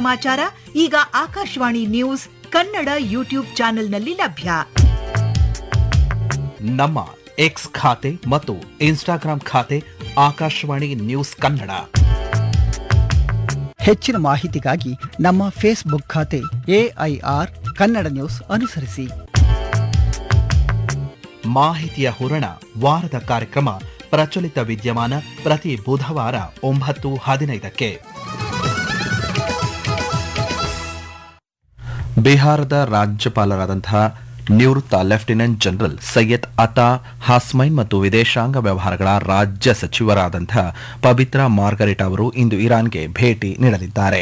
ಸಮಾಚಾರ ಈಗ Akashvani news Kannada YouTube ಚಾನೆಲ್ನಲ್ಲಿ ಲಭ್ಯ ನಮ್ಮ ಎಕ್ಸ್ ಖಾತೆ ಮತ್ತು ಇನ್ಸ್ಟಾಗ್ರಾಂ ಖಾತೆ ಆಕಾಶವಾಣಿ ನ್ಯೂಸ್ ಕನ್ನಡ ಹೆಚ್ಚಿನ ಮಾಹಿತಿಗಾಗಿ ನಮ್ಮ ಫೇಸ್ಬುಕ್ ಖಾತೆ ಎಐಆರ್ ಕನ್ನಡ ನ್ಯೂಸ್ ಅನುಸರಿಸಿ ಮಾಹಿತಿಯ ಹೂರಣ ವಾರದ ಕಾರ್ಯಕ್ರಮ ಪ್ರಚಲಿತ ವಿದ್ಯಮಾನ ಪ್ರತಿ ಬುಧವಾರ ಒಂಬತ್ತು ಹದಿನೈದಕ್ಕೆ ಬಿಹಾರದ ರಾಜ್ಯಪಾಲರಾದಂತಹ ನಿವೃತ್ತ ಲೆಫ್ಟಿನೆಂಟ್ ಜನರಲ್ ಸೈಯದ್ ಅತಾ ಹಾಸ್ಮೈನ್ ಮತ್ತು ವಿದೇಶಾಂಗ ವ್ಯವಹಾರಗಳ ರಾಜ್ಯ ಸಚಿವರಾದಂತಹ ಪವಿತ್ರ ಮಾರ್ಗರೇಟ್ ಅವರು ಇಂದು ಇರಾನ್ಗೆ ಭೇಟಿ ನೀಡಲಿದ್ದಾರೆ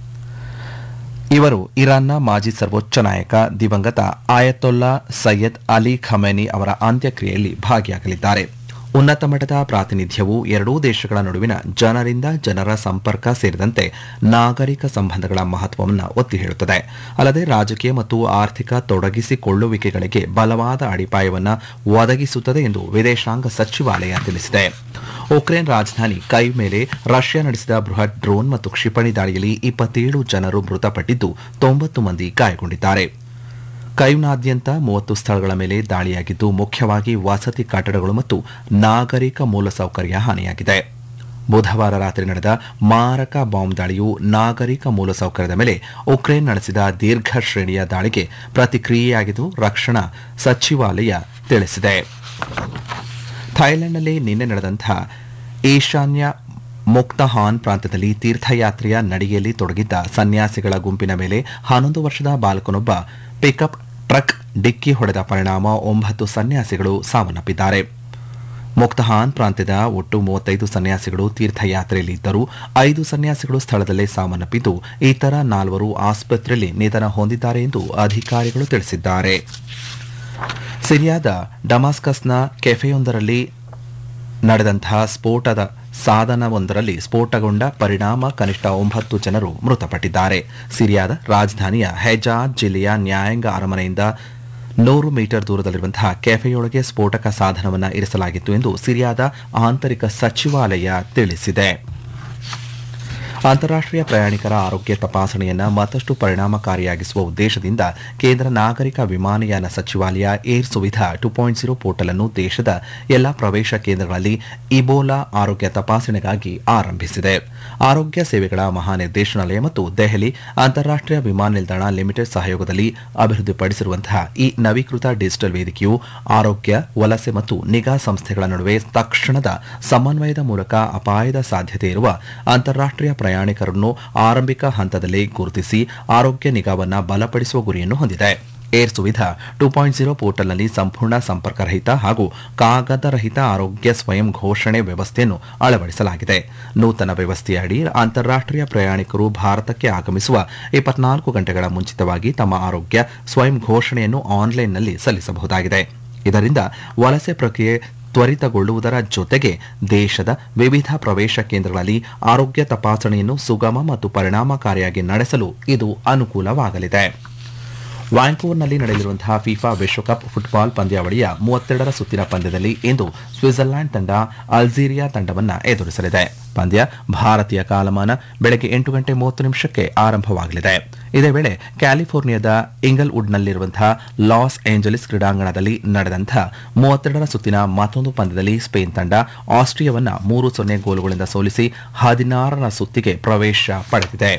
ಇವರು ಇರಾನ್ನ ಮಾಜಿ ಸರ್ವೋಚ್ಚ ನಾಯಕ ದಿವಂಗತ ಆಯತೊಲ್ಲಾ ಸೈಯದ್ ಅಲಿ ಖಮೇನಿ ಅವರ ಅಂತ್ಯಕ್ರಿಯೆಯಲ್ಲಿ ಭಾಗಿಯಾಗಲಿದ್ದಾರೆ ಉನ್ನತ ಮಟ್ಟದ ಪ್ರಾತಿನಿಧ್ಯವು ಎರಡೂ ದೇಶಗಳ ನಡುವಿನ ಜನರಿಂದ ಜನರ ಸಂಪರ್ಕ ಸೇರಿದಂತೆ ನಾಗರಿಕ ಸಂಬಂಧಗಳ ಮಹತ್ವವನ್ನು ಒತ್ತಿ ಹೇಳುತ್ತದೆ ಅಲ್ಲದೆ ರಾಜಕೀಯ ಮತ್ತು ಆರ್ಥಿಕ ತೊಡಗಿಸಿಕೊಳ್ಳುವಿಕೆಗಳಿಗೆ ಬಲವಾದ ಅಡಿಪಾಯವನ್ನು ಒದಗಿಸುತ್ತದೆ ಎಂದು ವಿದೇಶಾಂಗ ಸಚಿವಾಲಯ ತಿಳಿಸಿದೆ ಉಕ್ರೇನ್ ರಾಜಧಾನಿ ಕೈ ಮೇಲೆ ರಷ್ಯಾ ನಡೆಸಿದ ಬೃಹತ್ ಡ್ರೋನ್ ಮತ್ತು ಕ್ಷಿಪಣಿ ದಾಳಿಯಲ್ಲಿ ಇಪ್ಪತ್ತೇಳು ಜನರು ಮೃತಪಟ್ಟಿದ್ದು ತೊಂಬತ್ತು ಮಂದಿ ಗಾಯಗೊಂಡಿದ್ದಾರೆ ಕೈವ್ನಾದ್ಯಂತ ಮೂವತ್ತು ಸ್ಥಳಗಳ ಮೇಲೆ ದಾಳಿಯಾಗಿದ್ದು ಮುಖ್ಯವಾಗಿ ವಸತಿ ಕಟ್ಟಡಗಳು ಮತ್ತು ನಾಗರಿಕ ಮೂಲಸೌಕರ್ಯ ಹಾನಿಯಾಗಿದೆ ಬುಧವಾರ ರಾತ್ರಿ ನಡೆದ ಮಾರಕ ಬಾಂಬ್ ದಾಳಿಯು ನಾಗರಿಕ ಮೂಲಸೌಕರ್ಯದ ಮೇಲೆ ಉಕ್ರೇನ್ ನಡೆಸಿದ ದೀರ್ಘ ಶ್ರೇಣಿಯ ದಾಳಿಗೆ ಪ್ರತಿಕ್ರಿಯೆಯಾಗಿದ್ದು ರಕ್ಷಣಾ ಸಚಿವಾಲಯ ತಿಳಿಸಿದೆ ಥೈಲ್ಯಾಂಡ್ನಲ್ಲಿ ನಿನ್ನೆ ನಡೆದಂತಹ ಈಶಾನ್ಯ ಮುಕ್ತಹಾನ್ ಪ್ರಾಂತ್ಯದಲ್ಲಿ ತೀರ್ಥಯಾತ್ರೆಯ ನಡಿಗೆಯಲ್ಲಿ ತೊಡಗಿದ್ದ ಸನ್ಯಾಸಿಗಳ ಗುಂಪಿನ ಮೇಲೆ ಹನ್ನೊಂದು ವರ್ಷದ ಬಾಲಕನೊಬ್ಬ ಪಿಕಪ್ ಟ್ರಕ್ ಡಿಕ್ಕಿ ಹೊಡೆದ ಪರಿಣಾಮ ಒಂಬತ್ತು ಸನ್ಯಾಸಿಗಳು ಸಾವನ್ನಪ್ಪಿದ್ದಾರೆ ಮುಕ್ತಹಾನ್ ಪ್ರಾಂತ್ಯದ ಒಟ್ಟು ಮೂವತ್ತೈದು ಸನ್ಯಾಸಿಗಳು ತೀರ್ಥಯಾತ್ರೆಯಲ್ಲಿ ಇದ್ದರು ಐದು ಸನ್ಯಾಸಿಗಳು ಸ್ಥಳದಲ್ಲೇ ಸಾವನ್ನಪ್ಪಿದ್ದು ಇತರ ನಾಲ್ವರು ಆಸ್ಪತ್ರೆಯಲ್ಲಿ ನಿಧನ ಹೊಂದಿದ್ದಾರೆ ಎಂದು ಅಧಿಕಾರಿಗಳು ತಿಳಿಸಿದ್ದಾರೆ ಸಿರಿಯಾದ ಡಮಾಸ್ಕಸ್ನ ಕೆಫೆಯೊಂದರಲ್ಲಿ ನಡೆದಂತಹ ಸ್ಫೋಟದ ಸಾಧನವೊಂದರಲ್ಲಿ ಸ್ಫೋಟಗೊಂಡ ಪರಿಣಾಮ ಕನಿಷ್ಠ ಒಂಬತ್ತು ಜನರು ಮೃತಪಟ್ಟಿದ್ದಾರೆ ಸಿರಿಯಾದ ರಾಜಧಾನಿಯ ಹೆಜಾಜ್ ಜಿಲ್ಲೆಯ ನ್ಯಾಯಾಂಗ ಅರಮನೆಯಿಂದ ನೂರು ಮೀಟರ್ ದೂರದಲ್ಲಿರುವಂತಹ ಕೆಫೆಯೊಳಗೆ ಸ್ಫೋಟಕ ಸಾಧನವನ್ನು ಇರಿಸಲಾಗಿತ್ತು ಎಂದು ಸಿರಿಯಾದ ಆಂತರಿಕ ಸಚಿವಾಲಯ ತಿಳಿಸಿದೆ ಅಂತಾರಾಷ್ಟೀಯ ಪ್ರಯಾಣಿಕರ ಆರೋಗ್ಯ ತಪಾಸಣೆಯನ್ನು ಮತ್ತಷ್ಟು ಪರಿಣಾಮಕಾರಿಯಾಗಿಸುವ ಉದ್ದೇಶದಿಂದ ಕೇಂದ್ರ ನಾಗರಿಕ ವಿಮಾನಯಾನ ಸಚಿವಾಲಯ air Suvidha two point zero portal ಅನ್ನು ದೇಶದ ಎಲ್ಲಾ ಪ್ರವೇಶ ಕೇಂದ್ರಗಳಲ್ಲಿ ಇಬೋಲಾ ಆರೋಗ್ಯ ತಪಾಸಣೆಗಾಗಿ ಆರಂಭಿಸಿದೆ ಆರೋಗ್ಯ ಸೇವೆಗಳ ಮಹಾನಿರ್ದೇಶನಾಲಯ ಮತ್ತು ದೆಹಲಿ ಅಂತಾರಾಷ್ಟೀಯ ವಿಮಾನ ನಿಲ್ದಾಣ ಲಿಮಿಟೆಡ್ ಸಹಯೋಗದಲ್ಲಿ ಅಭಿವೃದ್ಧಿಪಡಿಸಿರುವಂತಹ ಈ ನವೀಕೃತ ಡಿಜಿಟಲ್ ವೇದಿಕೆಯು ಆರೋಗ್ಯ ವಲಸೆ ಮತ್ತು ನಿಗಾ ಸಂಸ್ಥೆಗಳ ನಡುವೆ ತಕ್ಷಣದ ಸಮನ್ವಯದ ಮೂಲಕ ಅಪಾಯದ ಸಾಧ್ಯತೆ ಇರುವ ಅಂತಾರಾಷ್ಟೀಯ ಪ್ರಯಾಣಿಕರನ್ನು ಆರಂಭಿಕ ಹಂತದಲ್ಲೇ ಗುರುತಿಸಿ ಆರೋಗ್ಯ ನಿಗಾವನ್ನು ಬಲಪಡಿಸುವ ಗುರಿಯನ್ನು ಹೊಂದಿದೆ air Suvidha two point zero ಪೋರ್ಟಲ್ನಲ್ಲಿ ಸಂಪೂರ್ಣ ಸಂಪರ್ಕರಹಿತ ಹಾಗೂ ಕಾಗದರಹಿತ ಆರೋಗ್ಯ ಸ್ವಯಂ ಘೋಷಣೆ ವ್ಯವಸ್ಥೆಯನ್ನು ಅಳವಡಿಸಲಾಗಿದೆ ನೂತನ ವ್ಯವಸ್ಥೆಯಡಿ ಅಂತಾರಾಷ್ಟೀಯ ಪ್ರಯಾಣಿಕರು ಭಾರತಕ್ಕೆ ಆಗಮಿಸುವ ಇಪ್ಪತ್ನಾಲ್ಕು ಗಂಟೆಗಳ ಮುಂಚಿತವಾಗಿ ತಮ್ಮ ಆರೋಗ್ಯ ಸ್ವಯಂ ಘೋಷಣೆಯನ್ನು ಆನ್ಲೈನ್ನಲ್ಲಿ ಸಲ್ಲಿಸಬಹುದಾಗಿದೆ ಇದರಿಂದ ವಲಸೆ ಪ್ರಕ್ರಿಯೆ ತ್ವರಿತಗೊಳ್ಳುವುದರ ಜೊತೆಗೆ ದೇಶದ ವಿವಿಧ ಪ್ರವೇಶ ಕೇಂದ್ರಗಳಲ್ಲಿ ಆರೋಗ್ಯ ತಪಾಸಣೆಯನ್ನು ಸುಗಮ ಮತ್ತು ಪರಿಣಾಮಕಾರಿಯಾಗಿ ನಡೆಸಲು ಇದು ಅನುಕೂಲವಾಗಲಿದೆ ವ್ಯಾಂಕೂವರ್ನಲ್ಲಿ ನಡೆಯಲಿರುವಂತಹ ಫಿಫಾ ವಿಶ್ವಕಪ್ ಫುಟ್ಬಾಲ್ ಪಂದ್ಯಾವಳಿಯ ಮೂವತ್ತೆರಡರ ಸುತ್ತಿನ ಪಂದ್ಯದಲ್ಲಿ ಇಂದು ಸ್ವಿಟ್ಜರ್ಲ್ಯಾಂಡ್ ತಂಡ ಅಲ್ಜೀರಿಯಾ ತಂಡವನ್ನು ಎದುರಿಸಲಿದೆ ಪಂದ್ಯ ಭಾರತೀಯ ಕಾಲಮಾನ ಬೆಳಗ್ಗೆ ಎಂಟು ಗಂಟೆ ಮೂವತ್ತು ನಿಮಿಷಕ್ಕೆ ಆರಂಭವಾಗಲಿದೆ ಇದೇ ವೇಳೆ ಕ್ಯಾಲಿಫೋರ್ನಿಯಾದ ಇಂಗಲ್ವುಡ್ನಲ್ಲಿರುವಂತಹ ಲಾಸ್ ಏಂಜಲಿಸ್ ಕ್ರೀಡಾಂಗಣದಲ್ಲಿ ನಡೆದಂತಹ ಮೂವತ್ತೆರಡರ ಸುತ್ತಿನ ಮತ್ತೊಂದು ಪಂದ್ಯದಲ್ಲಿ ಸ್ಪೇನ್ ತಂಡ ಆಸ್ಟ್ರಿಯಾವನ್ನ ಮೂರು ಸೊನ್ನೆ ಗೋಲುಗಳಿಂದ ಸೋಲಿಸಿ ಹದಿನಾರರ ಸುತ್ತಿಗೆ ಪ್ರವೇಶ ಪಡೆದಿದೆ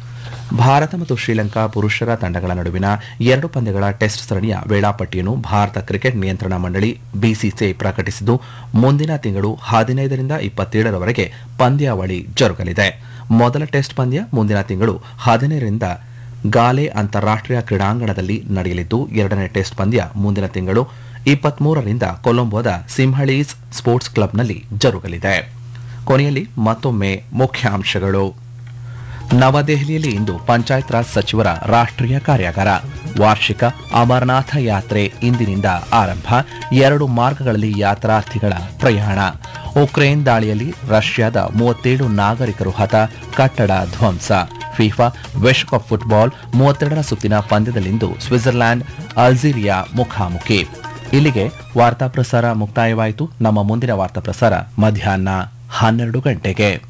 ಭಾರತ ಮತ್ತು ಶ್ರೀಲಂಕಾ ಪುರುಷರ ತಂಡಗಳ ನಡುವಿನ ಎರಡು ಪಂದ್ಯಗಳ ಟೆಸ್ಟ್ ಸರಣಿಯ ವೇಳಾಪಟ್ಟಿಯನ್ನು ಭಾರತ ಕ್ರಿಕೆಟ್ ನಿಯಂತ್ರಣ ಮಂಡಳಿ ಬಿಸಿಸಿಐ ಪ್ರಕಟಿಸಿದ್ದು ಮುಂದಿನ ತಿಂಗಳು ಹದಿನೈದರಿಂದ ಇಪ್ಪತ್ತೇಳರವರೆಗೆ ಪಂದ್ಯಾವಳಿ ಜರುಗಲಿದೆ ಮೊದಲ ಟೆಸ್ಟ್ ಪಂದ್ಯ ಮುಂದಿನ ತಿಂಗಳು ಹದಿನೈದರಿಂದ ಗಾಲೆ ಅಂತಾರಾಷ್ಟೀಯ ಕ್ರೀಡಾಂಗಣದಲ್ಲಿ ನಡೆಯಲಿದ್ದು ಎರಡನೇ ಟೆಸ್ಟ್ ಪಂದ್ಯ ಮುಂದಿನ ತಿಂಗಳು ಇಪ್ಪತ್ಮೂರರಿಂದ ಕೊಲಂಬೋದ ಸಿಂಹಳೀಸ್ ಸ್ಪೋರ್ಟ್ಸ್ ಕ್ಲಬ್ನಲ್ಲಿ ಜರುಗಲಿದೆ ಕೊನೆಯಲ್ಲಿ ಮತ್ತೊಮ್ಮೆ ಮುಖ್ಯಾಂಶಗಳು ನವದೆಹಲಿಯಲ್ಲಿ ಇಂದು ಪಂಚಾಯತ್ ರಾಜ್ ಸಚಿವರ ರಾಷ್ಟ್ರೀಯ ಕಾರ್ಯಾಗಾರ ವಾರ್ಷಿಕ ಅಮರನಾಥ ಯಾತ್ರೆ ಇಂದಿನಿಂದ ಆರಂಭ ಎರಡು ಮಾರ್ಗಗಳಲ್ಲಿ ಯಾತ್ರಾರ್ಥಿಗಳ ಪ್ರಯಾಣ ಉಕ್ರೇನ್ ದಾಳಿಯಲ್ಲಿ ರಷ್ಯಾದ ಮೂವತ್ತೇಳು ನಾಗರಿಕರು ಹತ ಕಟ್ಟಡ ಧ್ವಂಸ ಫಿಫಾ ವಿಶ್ವಕಪ್ ಫುಟ್ಬಾಲ್ ಮೂವತ್ತೆರಡರ ಸುತ್ತಿನ ಪಂದ್ಯದಲ್ಲಿಂದು ಸ್ವಿಟ್ಜರ್ಲ್ಯಾಂಡ್ ಅಲ್ಜೀರಿಯಾ ಮುಖಾಮುಖಿ ಇಲ್ಲಿಗೆ ವಾರ್ತಾ ಪ್ರಸಾರ ಮುಕ್ತಾಯವಾಯಿತು ನಮ್ಮ ಮುಂದಿನ ವಾರ್ತಾ ಪ್ರಸಾರ ಮಧ್ಯಾಹ್ನ ಹನ್ನೆರಡು ಗಂಟೆಗೆ